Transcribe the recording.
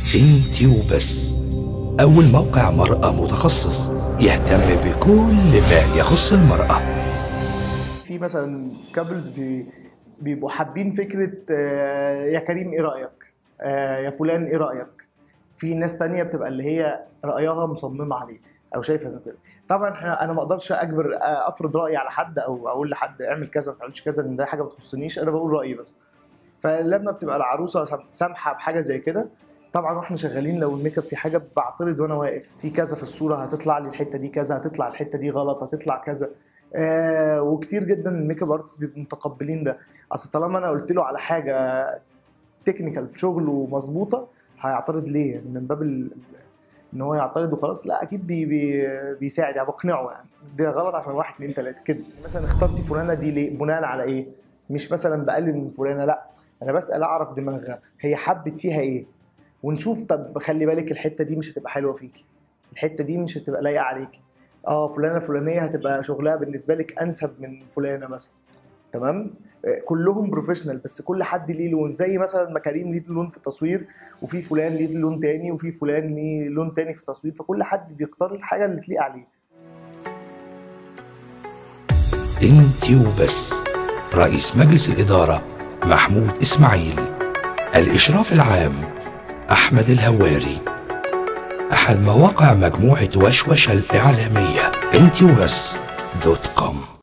انتي وبس أول موقع مرأة متخصص يهتم بكل ما يخص المرأة في مثلا كابلز بي بيبقوا حابين فكره آه، يا كريم ايه رايك آه، يا فلان ايه رايك في ناس تانية بتبقى اللي هي رايها مصممه عليه او شايفه إنه كده طبعا احنا انا ما اقدرش اجبر آه، افرض رايي على حد او اقول لحد اعمل كذا ما تعملش كذا لان ده حاجه ما تخصنيش انا بقول رايي بس فلما بتبقى العروسه سام- سامحه بحاجه زي كده طبعا واحنا شغالين لو الميك اب في حاجه بعترض وانا واقف في كذا في الصوره هتطلع لي الحته دي كذا هتطلع الحته دي غلط هتطلع كذا آه وكتير جدا الميك اب ارتست بيبقوا متقبلين ده اصل طالما انا قلت له على حاجه تكنيكال في شغله مظبوطه هيعترض ليه يعني من باب ال- ان هو يعترض وخلاص لا اكيد بي بي بيساعد يعني بقنعه يعني ده غلط عشان واحد اتنين تلاته كده مثلا اخترتي فلانه دي ليه بناء على ايه مش مثلا بقلل من فلانه لا انا بسال اعرف دماغها هي حبت فيها ايه ونشوف طب خلي بالك الحته دي مش هتبقى حلوه فيكي الحته دي مش هتبقى لايقه عليكي اه فلانه فلانيه هتبقى شغلها بالنسبه لك انسب من فلانه مثلا تمام آه، كلهم بروفيشنال بس كل حد ليه لون زي مثلا ما كريم ليه لون في التصوير وفي فلان ليه لون تاني وفي فلان ليه لون تاني في التصوير فكل حد بيختار الحاجه اللي تليق عليه انتي وبس رئيس مجلس الإدارة محمود إسماعيل الإشراف العام أحمد الهواري أحد مواقع مجموعة وشوشة الإعلامية انتي وبس دوت كوم